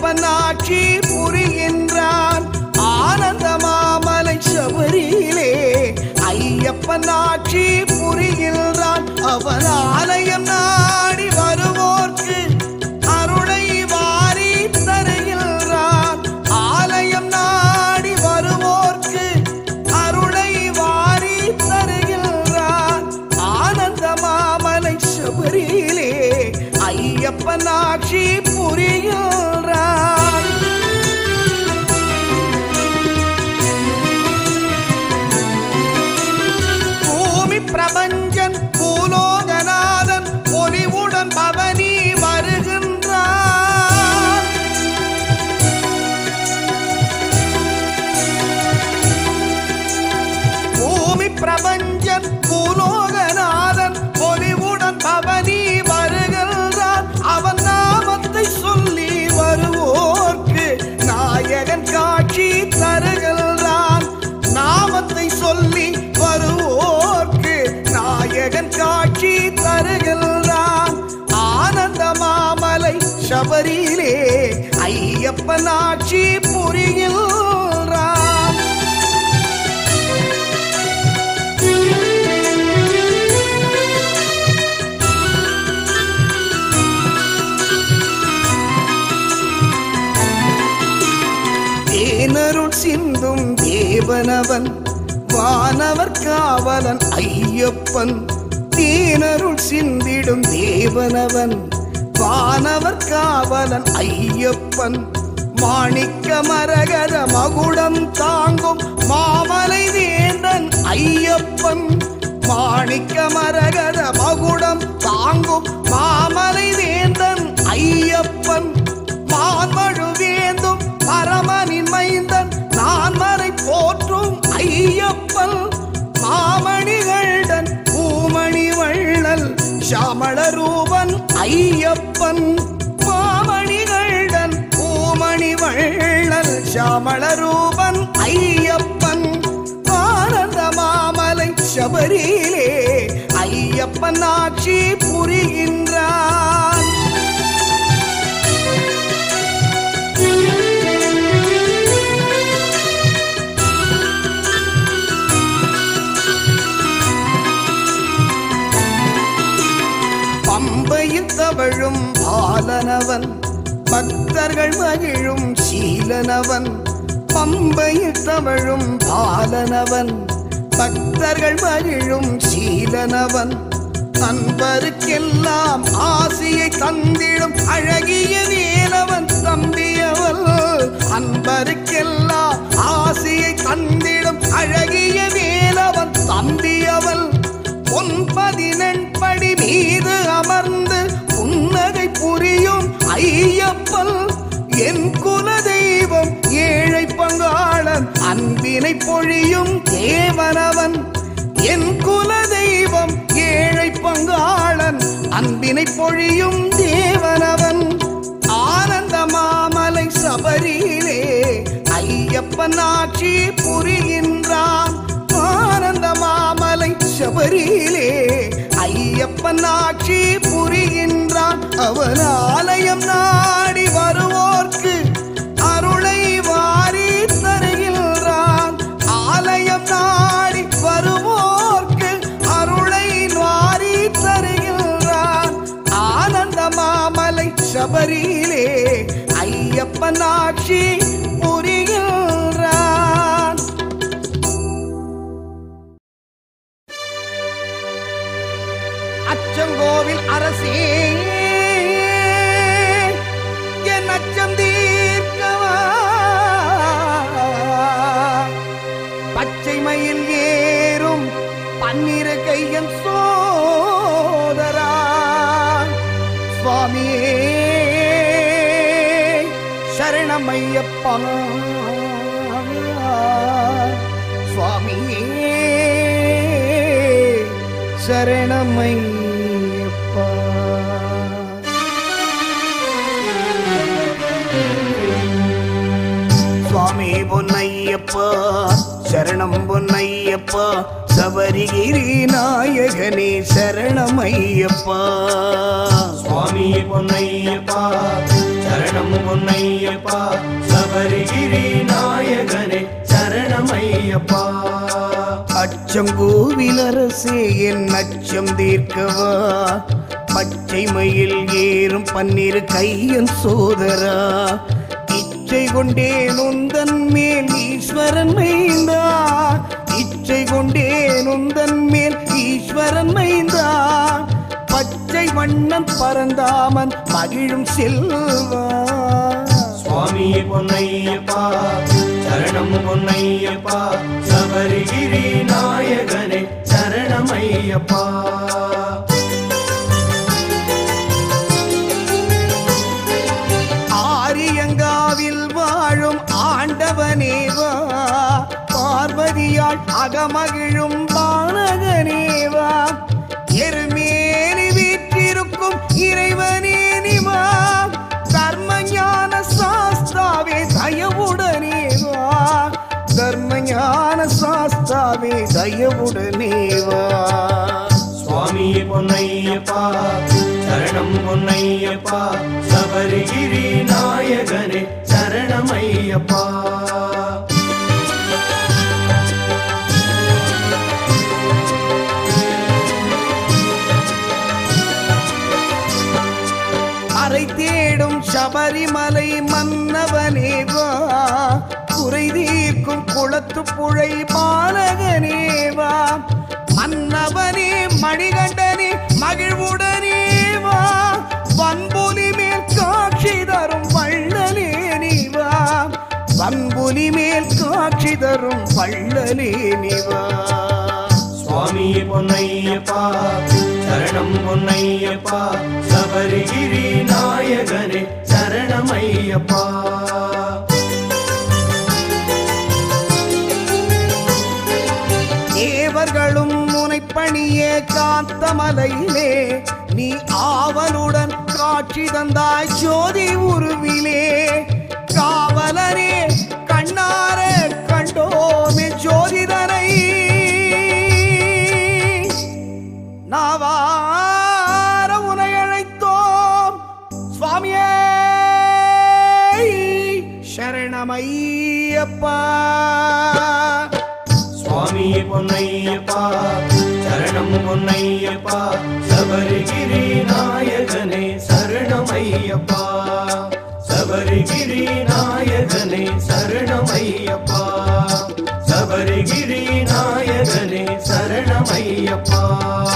ஐயப்பன் ஆட்சி புரிகின்றான் ஆனந்த மாமலை சபரியிலே ஐயப்பன் ஆட்சி புரிகின்றான் அவன் ஆலயம் நாடி வருவோர்க்கு அருளை வாரி தருகின்றான் ஆலயம் நாடி வருவோர்க்கு அருளை வாரி தருகின்றான் ஆனந்த மாமலை சபரியிலே ஐயப்பன் ஆட்சி புரிகின்றான் பூமி பிரபஞ்சன் பூலோகநாதன் பொலிவுடன் பவனி வருகின்றான் பூமி பிரபஞ்சன் பூலோகநாதன் பொலிவுடன் பவனி வருகின்றான் அவன் நாமத்தை சொல்லி வருவோர்க்கு நாயகன் காட்சி தருகின்றான் நாமத்தை சொல்லி வருவோர்க்கு நாயகன் காட்சி தருகின்றான் ஆனந்த மாமலை சபரியிலே ஐயப்பன் ஆட்சி புரிகின்றான் தேனருள் சிந்தும் தேவனவன் வானவர் காவலன் ஐயப்பன் தேனருள் சிந்திடும் தேவனவன் வானவர் காவலன் ஐயப்பன் மாணிக்க மரகத மகுடம் தாங்கும் மாமலை வேந்தன் ஐயப்பன் மாணிக்க மரகத மகுடம் தாங்கும் மாமலை வேந்தன் ஐயப்பன் மான்மழு வேந்தும் பரமனின் மைந்தன் நான் மறை போற்றும் ஐயப்பன் மாமணிகள்டன் பூமணி வள்ளல் சாமள ரூபன் ஐயப்பன் மாமணிகள்டன் பூமணி வள்ளல் சாமள ரூபன் ஐயப்பன் ஆனந்த மாமலை சபரியிலே ஐயப்பன் ஆட்சி புரிகின்றான் பம்பையில் தவழும் பாலனவன் பக்தர்கள் மகிழும் சீலனவன் பம்பையில் தவழும் பாலனவன் பக்தர்கள் மகிழும் சீலனவன் அன்பருக்கெல்லாம் ஆசையை தந்திடும் அழகிய வேலவன் தம்பியவள் அன்பருக்கெல்லாம் ஆசையை தந்திடும் அழகிய வேலவன் தம்பியவள் பொன் பதினெண்படி மீது அமர்ந்து புன்னகை புரியும் ஐயப்பன் என் குல தெய்வம் ஏழை பங்காளன் அன்பினை பொழியும் தேவனவன் என் குல தெய்வம் ஏழை பங்காளன் அன்பினை பொழியும் தேவனவன் ஆனந்த மாமலை சபரியிலே ஐயப்பன் ஆட்சி புரிகின்றான் ஆனந்த மாமலை சபரியிலே ஐயப்பன் ஆட்சி புரிகின்றான் அவன் ஆலயம் நாடி வருவோர்க்கு அருளை வாரி தருகின்றான் ஆலயம் நாடி வருவோர்க்கு அருளை வாரி தருகின்றான் ஆனந்த மாமலை சபரியிலே ஐயப்பன் ஆட்சி புரிகின்றான் அச்சங்கோவில் அரசே என் அச்சம் தீர்க்கவா பச்சை மயில் ஏறும் பன்னிரு கையன் சோதரா சுவாமியே சரணமையப்பா சுவாமியே சரணமையப்பா சுவாமி பொன்னையப்பா சரணம் பொன்னையப்பா சபரிகிரி நாயகனே சரணமையப்பா சுவாமி பொன்னையப்பா சரணம் சரணம் பொன்னையப்பா சபரிகிரி நாயகனே சரணம் ஐயப்பா அச்சங்கோவிலரசே என் அச்சம் தீர்க்கவா பச்சை மயில் ஏறும் பன்னிரு கையன் சோதரா இச்சை கொண்டேன் உந்தன் மேல் ஈஸ்வரன் மைந்தா இச்சை கொண்டேன் உந்தன் மேல் ஈஸ்வரன் மைந்தா பச்சை வண்ணன் பரந்தாமன் மகிழும் செல்வா சுவாமி பொன்னையப்பா சரணம் பொன்னையப்பா சபரிகிரி நாயகனே சரணம் ஐயப்பா ஆரியங்காவில் வாழும் ஆண்டவனேவா பார்வதியால் அகமகிழும் பாலகனேவா எருமேனி வீற்றிருக்கும் இறைவனே நிவா தர்ம ஞான சாஸ்தாவே தயவுடனேவா தர்ம ஞான சாஸ்தாவே தயவுடனேவா சுவாமி பொன்னையப்பா சரணம் பொன்னையப்பா சபரிகிரி நாயகனே சரணம் ஐயப்பா அறை தேடும் சபரிமலை மன்னவனேவா குறை தீர்க்கும் குளத்து புழை பாலகனேவா மன்னவனே மணிகண்டனே மகிழ்வுடனேவா வன்புலி மேல் காட்சி தரும் வள்ளலே நீவா வன்புலி மேல் காட்சி தரும் வள்ளலே நீவா சுவாமி பொன்னையப்பா சரணம் பொன்னையப்பா சபரிகிரி நாயகனே சரணம் ஐயப்பா தேவர்களும் முனைப்பணிய காந்தமலையிலே நீ ஆவலுடன் காட்சி தந்தாய் ஜோதி உருவிலே காவலரே கண்ணார கண்டோமே ஜோதிடரை நாவார உனை அழைத்தோம் சுவாமியே சரணமையப்பா சுவாமி பொன்னையப்பா சரணம் பொன்னையப்பா சபரிகிரி நாயகனே சரணம் ஐயப்பா சபரிகிரி நாயகனே சரணம் ஐயப்பா சபரிகிரி நாயகனே சரணம் ஐயப்பா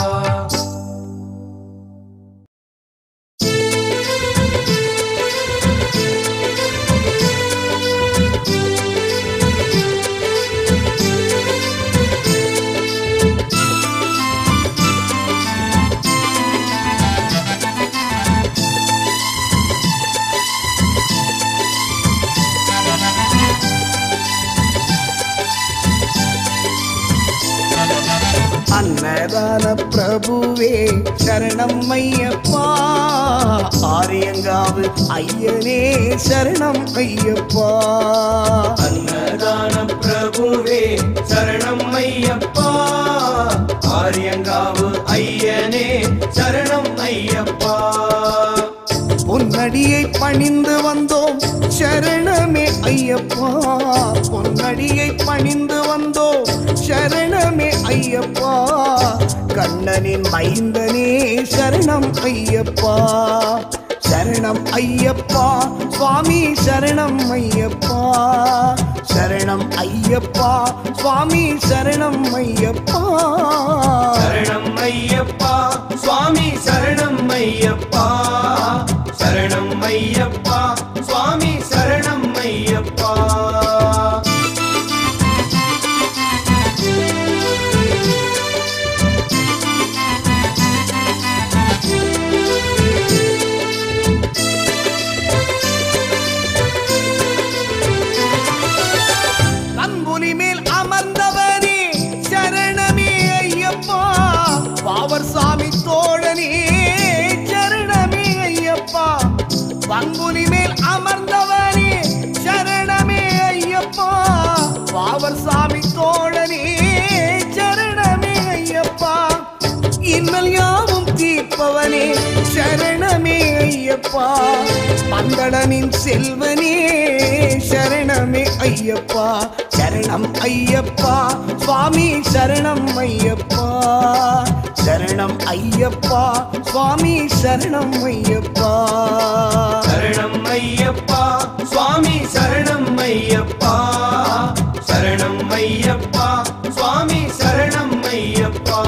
அன்னதான பிரபுவே சரணம் ஐயப்பா ஆரியங்காவு ஐயனே சரணம் ஐயப்பா அன்னதான பிரபுவே சரணம் ஐயப்பா ஆரியங்காவு ஐயனே சரணம் ஐயப்பா பொன்னடியை பணிந்து வந்தோம் சரணமே ஐயப்பா பொன்னடியை பணிந்து வந்தோம் சரணமே ஐயப்பா கண்ணனின் மைந்தனே சரணம் ஐயப்பா சரணம் ஐயப்பா சுவாமி சரணம் ஐயப்பா சரணம் ஐயப்பா சுவாமி சரணம் ஐயப்பா சரணம் ஐயப்பா சுவாமி சரணம் ஐயப்பா சரணம் ஐயப்பா சுவாமி சரணம் ஐயப்பா அன்புலி மேல் அமர்ந்தவனே சரணமே ஐயப்பா பாவர் சாமி தோழனே சரணமே ஐயப்பா பங்குலி மேல் அமர்ந்தவனே சரணமே ஐயப்பா பந்தளனின் செல்வனே சரணமே ஐயப்பா சரணம் ஐயப்பா சுவாமி சரணம் ஐயப்பா சரணம் ஐயப்பா சுவாமி சரணம் ஐயப்பா சரணம் ஐயப்பா சுவாமி சரணம் ஐயப்பா சரணம் ஐயப்பா சுவாமி சரணம் ஐயப்பா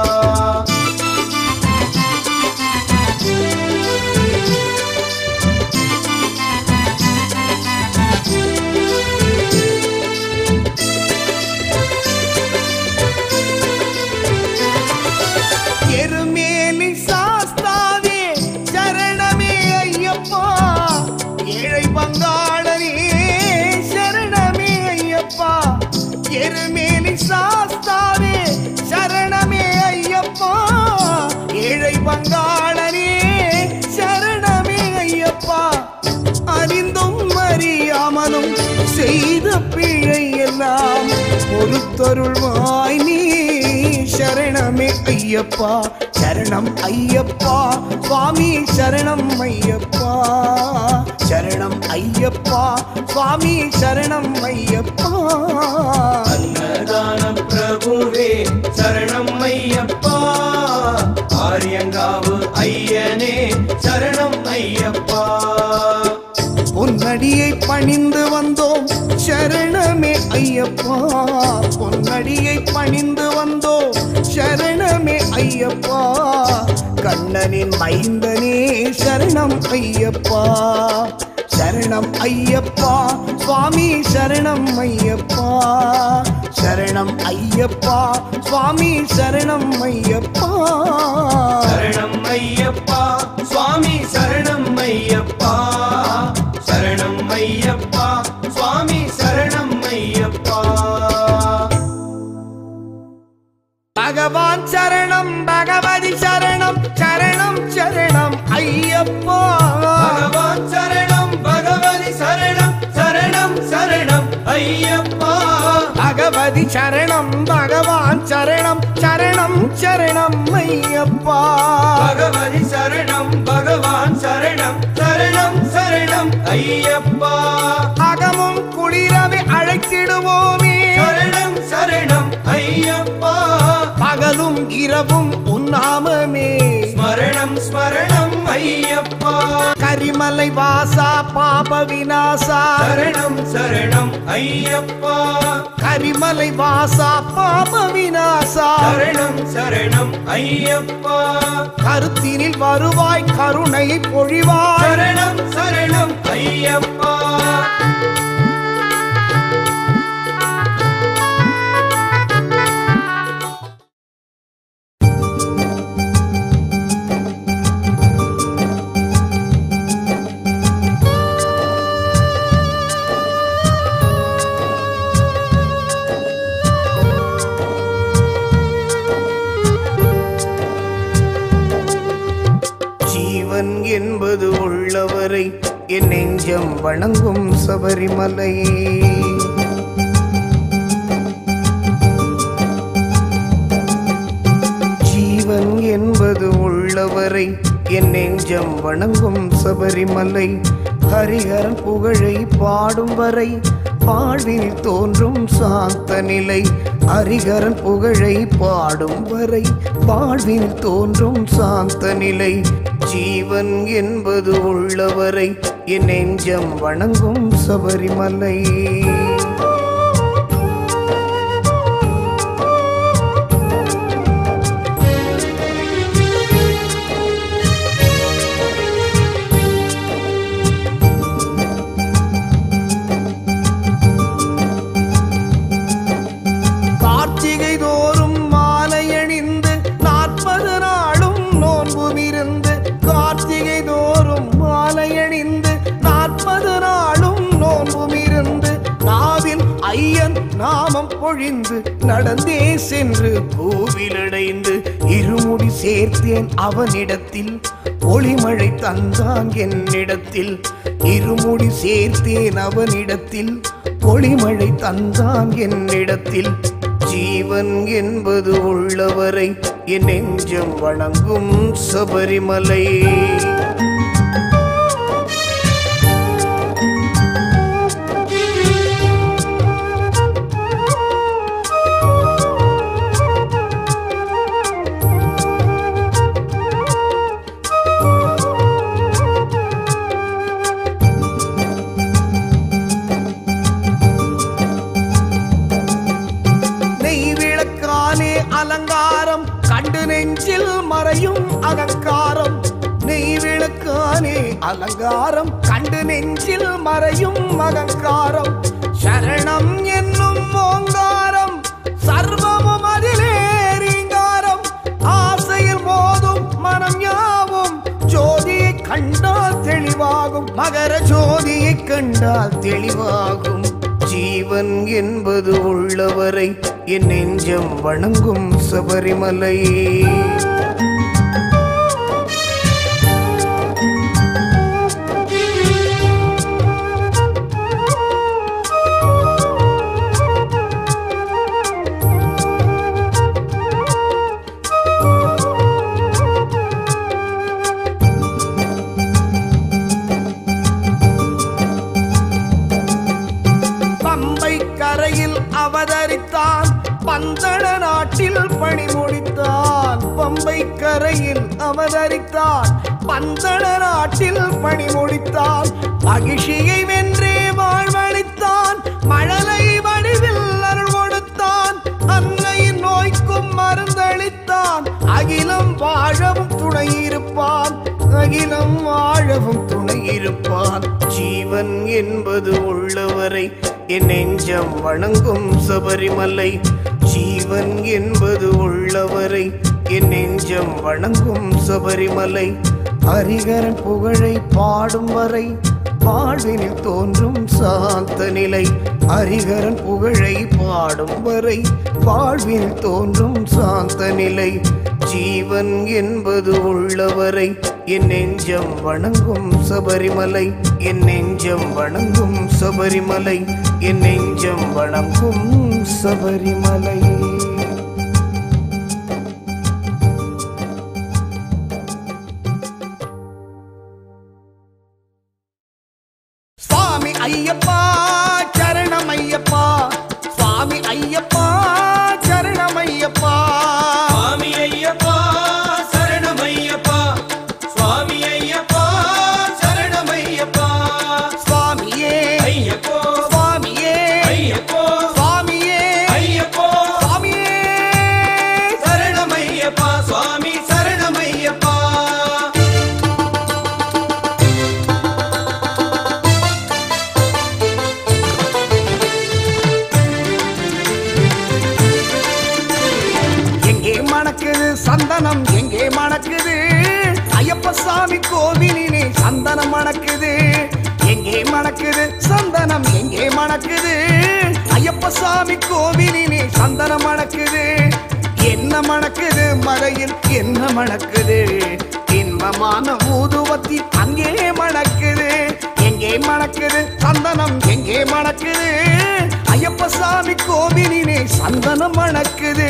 எருமேலி சாஸ்தாவே சரணமே ஐயப்பா ஏழை பங்காளனே சரணமே ஐயப்பா எருமேலி சாஸ்தாவே சரணமே ஐயப்பா ஏழை பங்காளனே சரணமே ஐயப்பா அறிந்தும் அறியாமலும் செய்த பிழை எல்லாம் பொறுத்தருள்வாய் நீ சரணமே ஐயப்பா சரணம் ஐயப்பா சுவாமி சரணம் ஐயப்பா சரணம் ஐயப்பா சுவாமி சரணம் ஐயப்பா அன்னதான பிரபுவே சரணம் ஐயப்பா ஆரியங்காவு ஐயனே சரணம் ஐயப்பா பொன்னடியை பணிந்து வந்தோம் சரணமே ஐயப்பா பொன்னடியை பணிந்து வந்தோம் சரணமே ஐயப்பா கண்ணனின் மைந்தனே சரணம் ஐயப்பா சரணம் ஐயப்பா சுவாமி சரணம் ஐயப்பா சரணம் ஐயப்பா சுவாமி சரணம் ஐயப்பா சரணம் ஐயப்பா சுவாமி சரணம் ஐயப்பா சரணம் ஐயப்பா சுவாமி சரணம் ஐயப்பா பகவான் சரணம் பகவதி சரணம் சரணம் சரணம் ஐயப்பா பகவான் சரணம் பகவதி சரணம் சரணம் சரணம் ஐயப்பா பகவதி சரணம் பகவான் சரணம் சரணம் சரணம் ஐயப்பா பகவதி சரணம் பகவான் சரணம் சரணம் சரணம் ஐயப்பா அகமும் குளிரவே அழைத்திடுவோமே சரணம் சரணம் ஐயப்பா பகலும் இரவும் உன்னாமமே ஸ்மரணம் ஸ்மரணம் ஐயப்பா கரிமலை வாசா பாப விநாசா சரணம் சரணம் ஐயப்பா கரிமலை வாசா பாப விநாசா சரணம் சரணம் ஐயப்பா கருத்தினில் வருவாய் கருணை பொழிவாய் சரணம் சரணம் ஐயப்பா ஜீவன் என்பது உள்ளவரை என் நெஞ்சம் வணங்கும் சபரிமலையே ஜீவன் என்பது உள்ளவரை என் நெஞ்சம் வணங்கும் சபரிமலை ஹரிஹரன் புகழை பாடும் வரை வாழ்வில் தோன்றும் சாந்த நிலை ஹரிஹரன் புகழை பாடும் வரை வாழ்வில் தோன்றும் சாந்த நிலை ஜீவன் என்பது உள்ளவரை என் நெஞ்சம் வணங்கும் சபரிமலை கார்த்திகை தோறும் மாலை அணிந்து நாற்பது நாளும் நோன்புமிருந்து கார்த்திகை தோறும் மாலை அணிந்து நாற்பது நாளும் நோன்புமிருந்து நாவில் ஐயன் நாமம் பொழிந்து நடந்தே சென்று கோவிலடைந்து இருமுடி சேர்த்தேன் அவனிடத்தில் ஒளிமழை தந்தான் என்னிடத்தில் இருமுடி சேர்த்தேன் அவனிடத்தில் ஒளிமழை தந்தான் என்னிடத்தில் ஜீவன் என்பது உள்ளவரை என் நெஞ்சம் வணங்கும் சபரிமலை நெய் விளக்கானே அலங்காரம் கண்டு நெஞ்சில் மறையும் அலங்காரம் நெய் விளக்கானே அலங்காரம் கண்டு நெஞ்சில் மறையும் அலங்காரம் சரணம் என்னும் ஓங்காரம் சர்வமும் அதிலே ரீங்காரம் ஆசையில் மோதும் மனம் யாவும் ஜோதியை கண்டால் தெளிவாகும் மகர ஜோதியை கண்டால் தெளிவாகும் ஜீவன் என்பது உள்ளவரை என் நெஞ்சம் வணங்கும் சபரிமலை பம்பை கரையில் அவதரித்தான் பந்தள நாட்டில் பணி முடித்தான் பம்பை கரையில் அவதரித்தான் பந்தள நாட்டில் பணி முடித்தான் மகிழ்ச்சியை வென்றே வாழ்வழித்தான் மழலை வடிவில் அருள் கொடுத்தான் அன்னையின் நோய்க்கும் மருந்தளித்தான் அகிலம் வாழவும் துணை இருப்பான் அகிலம் வாழவும் துணை இருப்பான் ஜீவன் என்பது உள்ளவரை என் நெஞ்சம் வணங்கும் சபரிமலை ஜீவன் என்பது உள்ளவரை என் நெஞ்சம் வணங்கும் சபரிமலை ஹரிகரன் புகழை பாடும் வரை வாழ்வினில் தோன்றும் சாந்த நிலை ஹரிகரன் புகழை பாடும் வரை வாழ்வில் தோன்றும் சாந்த நிலை ஜீவன் என்பது உள்ளவரை என் நெஞ்சம் வணங்கும் சபரிமலை என் நெஞ்சம் வணங்கும் சபரிமலை என் நெஞ்சம் வணங்கும் சபரிமலை சுவாமி ஐயப்பா சரணம் ஐயப்பா சுவாமி ஐயப்பா சரணம் ஐயப்பா சுவாமி ஐயப்பா சரணமையப்பா சுவாமி ஐயப்பா சரணமையப்பா சுவாமியே ஐயப்போ சுவாமியே ஐயப்போ சுவாமியே ஐயப்போ சுவாமியே சரணமையப்பா சுவாமி சரணமையப்பா எங்கே மணக்குது சந்தனம் எங்கே மணக்குது ஐயப்ப சாமி கோவிலிலே சந்தனம் மணக்குது எங்கே மணக்குது சந்தனம் எங்கே மணக்குது ஐயப்ப சாமி கோவிலிலே சந்தனம் மணக்குது என்ன மணக்குது மலையில் என்ன மணக்குது இன்பமான ஊதுவத்தி அங்கே மணக்குது எங்கே மணக்குது சந்தனம் எங்கே மணக்குது ஐயப்ப சாமி கோவிலிலே சந்தனம் மணக்குது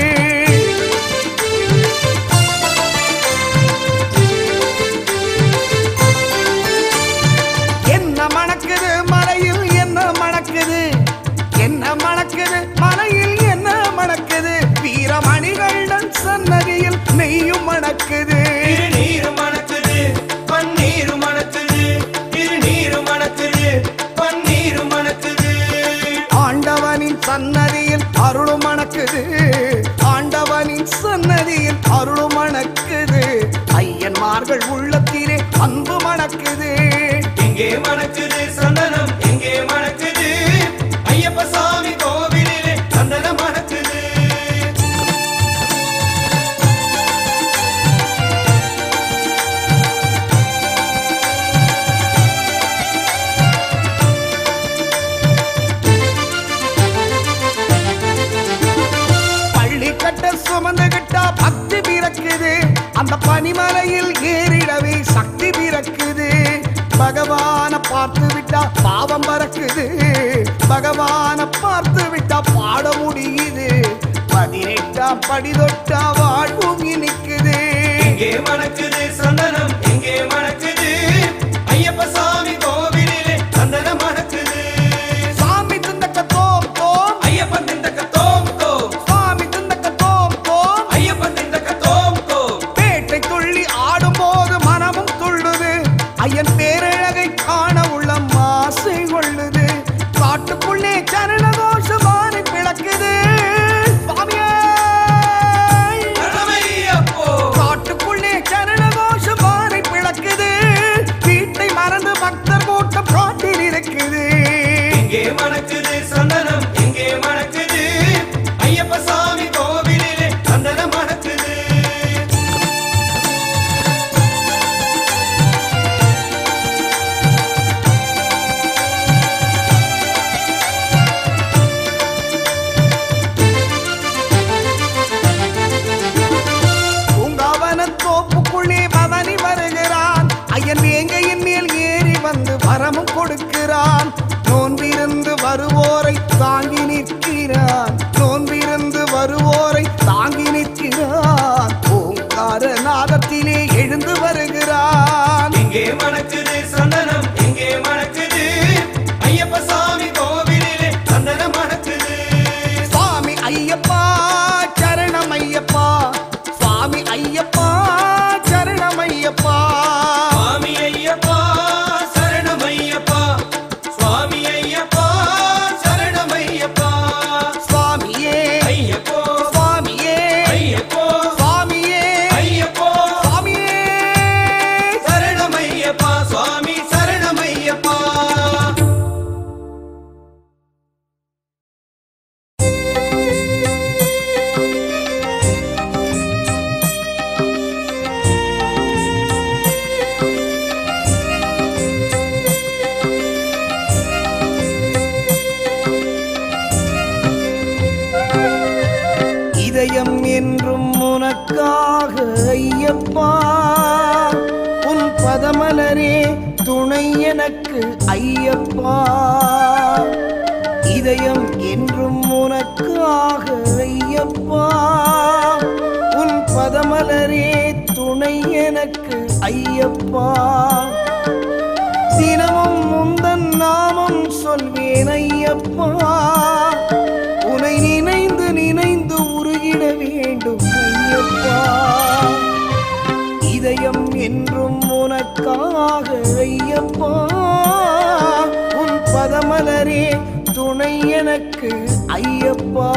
என்ன மணக்குது மலையில் என்ன மணக்குது என்ன மணக்குது மலையில் என்ன மணக்குது வீரமணிகளுடன் சன்னதியில் நெய்யும் மணக்குது திருநீரு மணக்குது பன்னீரு மணக்குது திருநீரு மணக்குது பன்னீரு மணக்குது ஆண்டவனின் சன்னதியில் அருளும் மணக்குது ஆண்டவனின் சன்னதியில் அருளும் மணக்குது ஐயன்மார்கள் உள்ளத்திலே அன்பு மணக்குது எங்கே மணக்குது சந்தனம் எங்கே மணக்குது ஐயப்ப சாமி கோவிலிலே சந்தனம் மணக்குது பள்ளி கட்ட சுமந்துகிட்டா பக்தி பிறக்குது அந்த பனிமலையில் ஏறிடவே சக்தி பிறக்குது பகவான பார்த்து விட்டா பாவம் பறக்குது பகவான பார்த்து விட்டா பாட முடியுது பதினெட்டாம் அவன் படிதொட்டா வாழ்வும் இனிக்குது எங்கே மணக்குது சந்தனம் எங்கே மணக்குது ஐயப்ப சாமி கோவிலிலே சந்தனம் மணக்குது சாமி திந்தக்க தோம் தோம் ஐயப்பன் திந்தக்க தோம் தோம் சாமி திந்தக்க தோம் தோம் ஐயப்பன் திந்தக்க தோம் தோம் பேட்டை துள்ளி ஆடும்போது மனமும் துள்ளுது ஐயன் பேரழகை காண உள்ள மாசை கொள்ளுது காட்டுக்குள்ளே சரண கோஷமானி பிளக்குது சுவாமியே சரணமையப்போ காட்டுக்குள்ளே சரண கோஷமானி பிளக்குது வீட்டை மறந்து பக்தர் கூட்டம் காட்டில் இருக்குது எங்கே மணக்குது சந்தனம் எங்கே மணக்குது ஐயப்ப சாமி கோவிலிலே சந்தனம் மணக்குது பூங்காவன தோப்புக்குள்ளே பவனி வருகிறான் ஐயன் வேங்கையின் மேல் ஏறி வந்து வரமும் கொடுக்கிறான் நோன்பிருந்து வருவோரை தாங்கி நிற்கிறான் நோன்பிருந்து வருவோரை தாங்கி நிற்கிறான் பூங்கார நாதத்திலே எழுந்து வருகிறான் எங்கே மணக்குது சந்தனம் எங்கே மணக்குது ஐயப்ப சாமி கோவிலிலே சந்தனம் மணக்குது சுவாமி ஐயப்பா சரணம் ஐயப்பா சுவாமி ஐயப்பா சரணம் ஐயப்பா சுவாமி ஐயப்பா சரணமையப்பா சுவாமி ஐயப்பா சரணமையப்பா சுவாமியே ஐயப்போ சுவாமியே ஐயப்போ சுவாமியே ஐயப்போ சுவாமியே சரணமையப்பா சுவாமி சரணமையப்பா இதயம் என்றும் உனக்காக ஐயப்பா உன் பதமலரே துணை எனக்கு ஐயப்பா இதயம் என்றும் உனக்காக ஐயப்பா உன் பதமலரே துணை எனக்கு ஐயப்பா தினமும் முந்தன் நாமம் சொல்வேன் ஐயப்பா உனை நினைந்து நினைந்து உருகிட வேண்டும் ஐயப்பா இதயம் என்றும் உனக்காக ஐயப்பா உன் பதமலரே துணை எனக்கு ஐயப்பா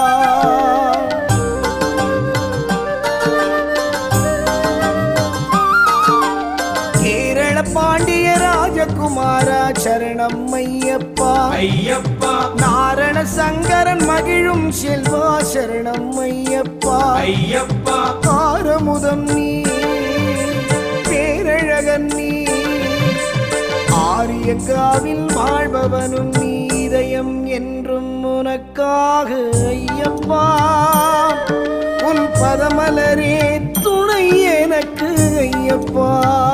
கேரள பாண்டிய ராஜகுமாரா சரணம் ஐயப்பா ஐயப்பா நாரண சங்கரன் மகிழும் செல்வா சரணம் ஐயப்பா ஐயப்பா ஆரமுதம் நீ பேரழகன் நீ ஆரியக்காவில் வாழ்பவனும் நீ இதயம் என்றும் உனக்காக ஐயப்பா உன் பதமலரே துணை எனக்கு ஐயப்பா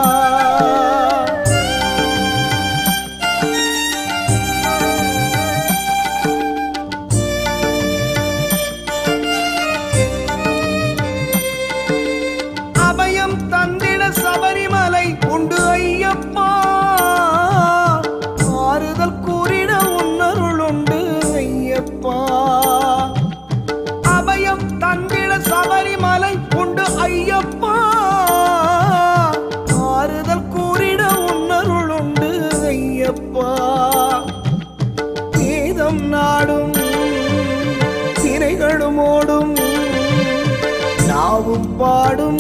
அபயம் தந்திட சபரிமலை உண்டு ஐயப்பா ஆறுதல் கூறிட உன்னருள் உண்டு ஐயப்பா அபயம் தந்திட சபரிமலை உண்டு ஐயப்பா ஆறுதல் கூறிட உன்னருள் உண்டு ஐயப்பா வேதம் நாடும் திரைகளும் ஓடும் நாவும் பாடும்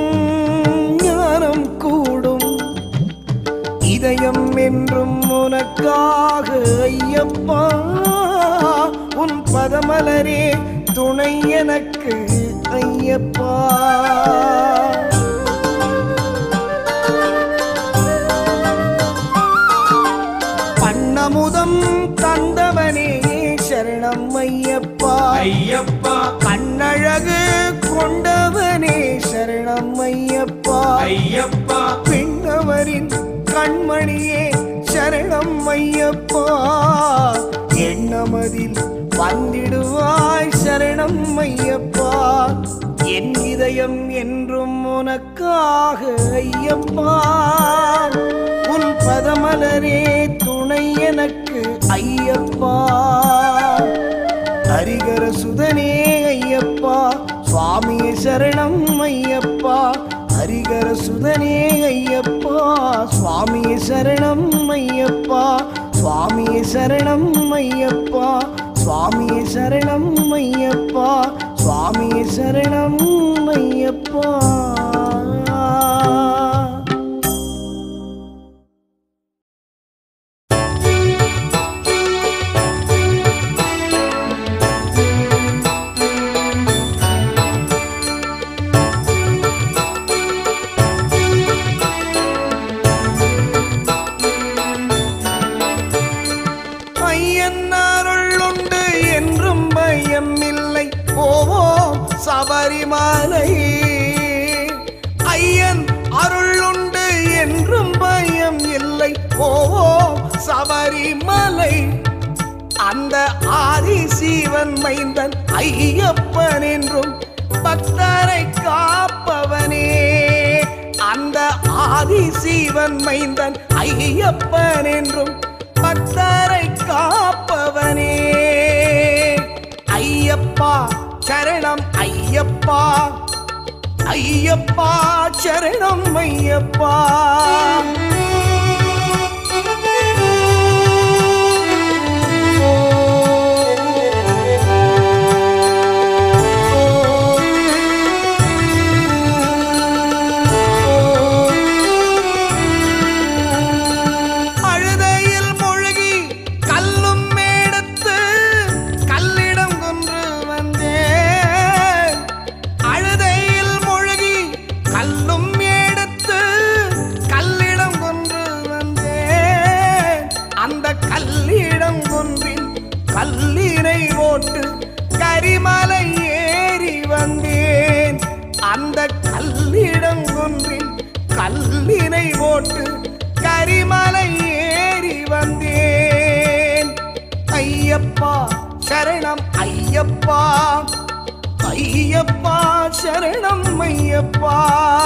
ஞானம் கூடும் இதயம் என்றும் உனக்காக ஐயப்பா உன் பதமலரே துணை எனக்கு ஐயப்பா பண்ணமுதம் தந்தவனே சரணம் ஐயப்பா ஐயப்பா கண்ணழகு கொண்டவனே சரணம் ஐயப்பா ஐயப்பா பின்னவரின் கண்மணியே சரணம் ஐயப்பா எண்ணமதில் வந்திடுவாய் சரணம் ஐயப்பா என் இதயம் என்றும் உனக்காக ஐயப்பா உன் பதமலரே துணை எனக்கு ஐயப்பா ஹரிகர சுதனே ஐயப்பா சுவாமியே சரணம் ஐயப்பா ஹரிகர சுதனே ஐயப்பா சுவாமியே சரணம் ஐயப்பா சுவாமியே சரணம் ஐயப்பா சுவாமியே சரணம் ஐயப்பா சுவாமியே சரணம் ஐயப்பா ஐயன்னாருள் உண்டு என்றும் பயம் இல்லை போவோம் சபரிமலை ஐயன் அருள் உண்டு என்றும் பயம் இல்லை போவோம் சபரிமலை அந்த ஆதி சீவன் மைந்தன் ஐயப்பன் என்றும் பக்தரை காப்பவனே அந்த ஆதி சீவன் மைந்தன் ஐயப்பன் என்றும் பக்தரை காப்பவனே ஐயப்பா சரணம் ஐயப்பா ஐயப்பா சரணம் ஐயப்பா அழுதையில் மூழ்கி கல்லும் எடுத்து கல்லிடம் கொன்று வந்தேன் அழுதையில் மூழ்கி கல்லும் எடுத்து கல்லிடம் கொன்று வந்தேன் அந்த கல்லிடம் கொன்றின் கல்லினை ஓட்டு கரிமலை ஏறி வந்தேன் அந்த கல்லிடம் கொன்றின் கல்லினை ஓட்டு கரிமலை ஏறி வந்தேன் ஐயப்பா சரணம் ஐயப்பா ஐயப்பா சரணம் ஐயப்பா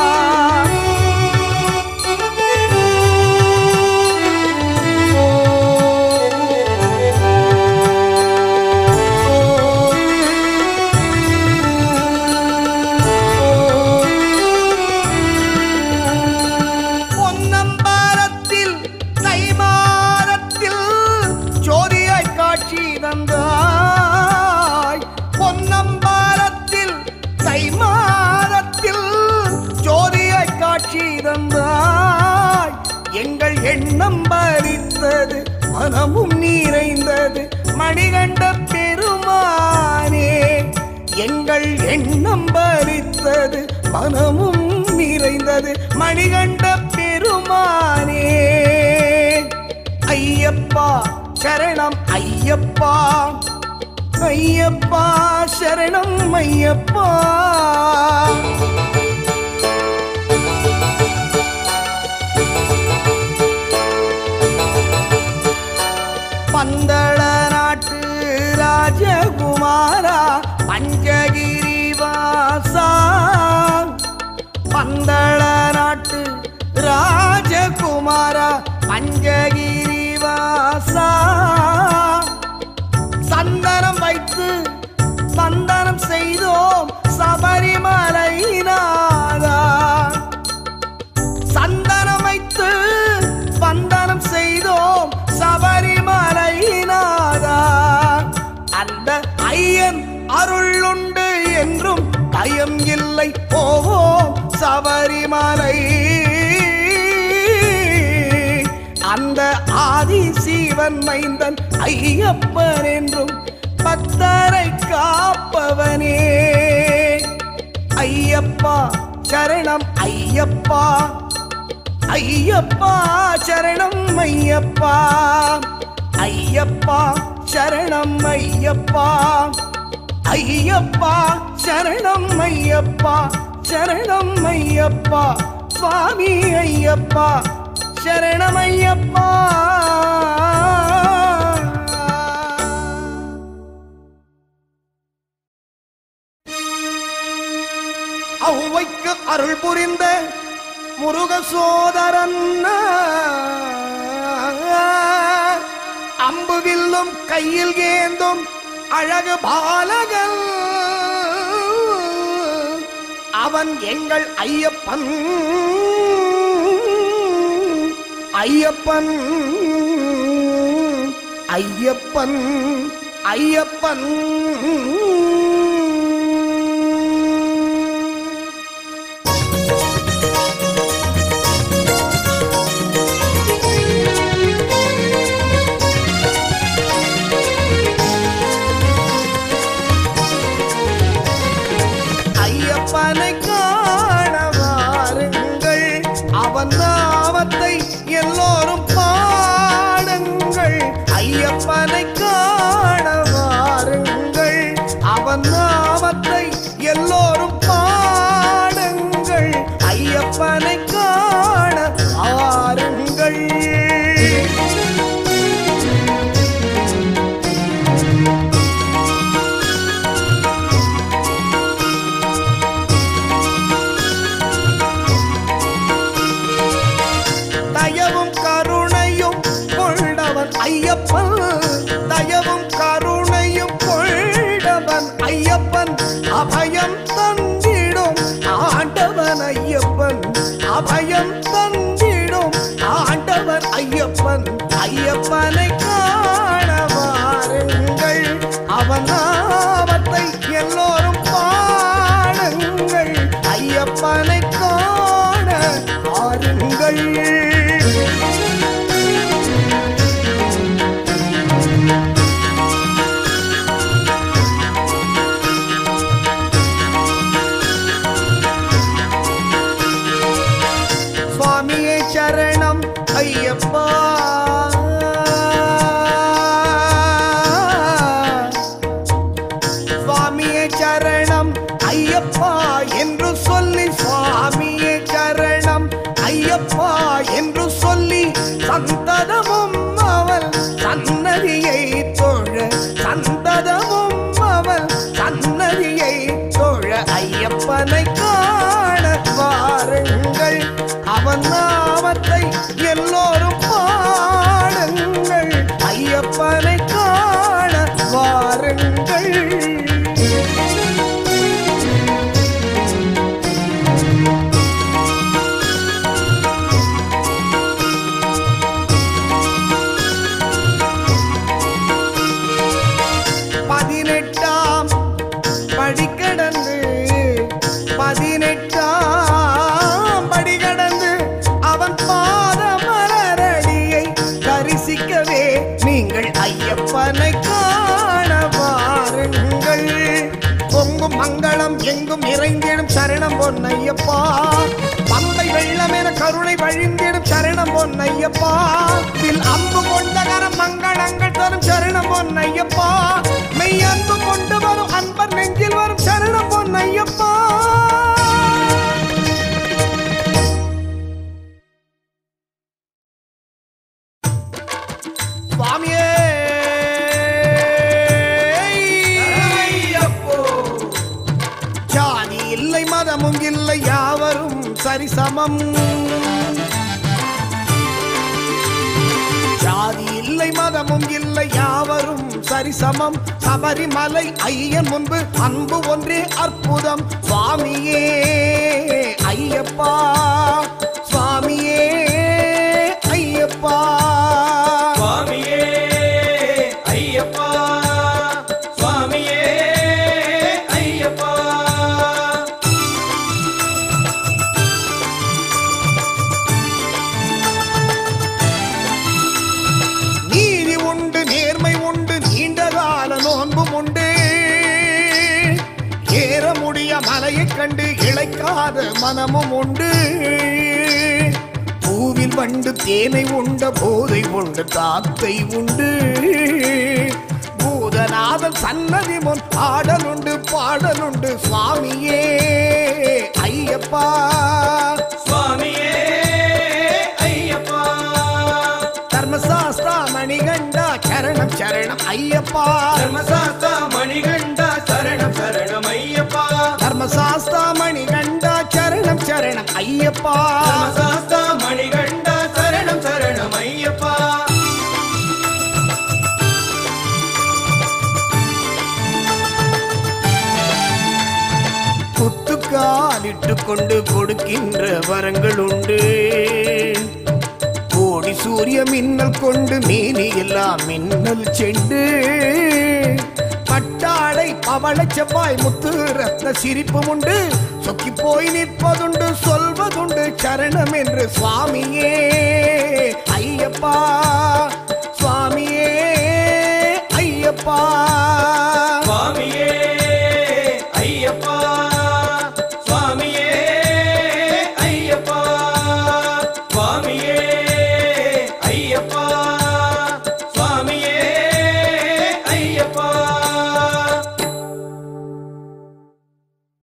பொன்னம்பலத்தில் தை மாதத்தில் ஜோதியாய் காட்சி தந்தாய் பொன்னம்பலத்தில் தை மாதத்தில் ஜோதியாய் காட்சி தந்தாய் எங்கள் எண்ணம் பறித்தது மனமும் நிறைந்தது மணிகண்ட பெருமானே எங்கள் எண்ணம் பறித்தது மனமும் நிறைந்தது மணிகண்ட பெருமானே ஐயப்பா சரணம் ஐயப்பா ஐயப்பா சரணம் ஐயப்பா பந்தள நாட்டு ராஜகுமாரா பஞ்சகிரி வாசா பந்தள நாட்டு ராஜகுமாரா பஞ்சகிரி வாசா சந்தனம் வைத்து சந்தனம் செய்தோம் சபரிமலை நாதா சந்தனம் வைத்து வந்தனம் செய்தோம் சபரிமலை நாதா அந்த ஐயன் அருள் உண்டு என்றும் பயம் இல்லை போவோம் சபரிமலை அந்த ஆதி சீவன் மைந்தன் ஐயப்பன் என்றும் பக்தரை காப்பவனே ஐயப்பா சரணம் ஐயப்பா ஐயப்பா சரணம் ஐயப்பா ஐயப்பா சரணம் ஐயப்பா ஐயப்பா சரணம் ஐயப்பா சரணம் ஐயப்பா சுவாமி ஐயப்பா சரணம் ஐயப்பா வில்லும் கையில் ஏந்தும் அழகு பாலகன் அவன் எங்கள் ஐயப்பன் ஐயப்பன் ஐயப்பன் ஐயப்பன் ஐயப்பனை காண வாருங்கள் அவன் நாமத்தை எல்லோரும் பாடுங்கள் ஐயப்பனை காண வாருங்கள் அவன் நாமத்தை எல்லோரும் பாடுங்கள் ஐயப்பனை காண வாருங்கள் தயவும் கருணையும் கொண்டவன் ஐயப்பன் தயவும் கருணையும் கொண்டவன் ஐயப்பன் அபயம் தந்திடும் ஆண்டவன் ஐயப்பன் அபயம் தந்திடும் ஆண்டவன் ஐயப்பன் ஐயப்பனை காண வாருங்கள் அவன் நாமத்தை எல்லோரும் பாடுங்கள் ஐயப்பனை காண வாருங்கள் சுவாமியே சரணம் ஐயப்பா சுவாமியே சரணம் ஐயப்பா என்று சொல்லி சுவாமியே சரணம் ஐயப்பா என்று சொல்லி சந்ததமும் அவள் சன்னதியை தொழ சந்ததமும் அவள் சன்னதியை தொழ ஐயப்பனை காண வாருங்கள் அவன் நாமத்தை எல்லோரும் பாடுங்கள் ஐயப்பனை காண வாருங்கள் பதினெட்டாம் படி கடந்து பதினெட்டாம் படி கடந்து அவன் பாத மலரடியை தரிசிக்கவே நீங்கள் ஐயப்பனை காண வாருங்கள் பொங்கும் மங்களம் எங்கும் இறைந்திடும் சரணம் பொன்னையப்பா பம்பை வெள்ளம் என கருணை வழிந்திடும் சரணம் பொன்னையப்பா வில் அம்பு கொண்ட கரம் மங்களங்கள் தரும் சரணம் பொன்னையப்பா மெய் அன்பு கொண்டு வரும் அன்பர் நெஞ்சில் வரும் சரணம் பொன்னையப்பா சுவாமியே ஐயப்போ ஜாதி இல்லை மதமும் இல்லை யாவரும் சரிசமம் ஜாதி இல்லை மதமும் இல்லை யாவரும் சரிசமம் சபரிமலை ஐயன் முன்பு அன்பு ஒன்றே அற்புதம் சுவாமியே ஐயப்பா சுவாமியே ஐயப்பா சுவாமியே ஐயப்பா சுவாமியே ஐயப்பா நீதி உண்டு நேர்மை உண்டு நீண்ட கால நோன்பும் உண்டு ஏற முடிய மலையைக் கண்டு இழைக்காத மனமும் உண்டு பூவில் வண்டு தேனை உண்ட போதை உண்டு காத்தை உண்டு பூதநாதன் சன்னதி முன் ஆடலுண்டு பாடலுண்டு சுவாமியே ஐயப்பா சுவாமியே ஐயப்பா தர்மசாஸ்திரா மணிகண்டா சரணம் சரணம் ஐயப்பா தர்மசாஸ்தா மணிகண்டா சரணம் சரணம் ஐயப்பா தர்மசாஸ்திரா மணிகண்டா சரணம் சரணம் ஐயப்பா தர்மசாஸ்தா மணிகண்டா சரணம் சரணம் ஐயப்பா விட்டு கொண்டு கொடுக்கின்ற வரங்கள் உண்டு கோடி சூரிய மின்னல் கொண்டு மீனி எல்லாம் மின்னல் செண்டு பட்டாடை பவள செவ்வாய் முத்து ரத்ன சிரிப்பும் உண்டு சொக்கி போய் நிற்பதுண்டு சொல்வதுண்டு சரணம் என்று சுவாமியே ஐயப்பா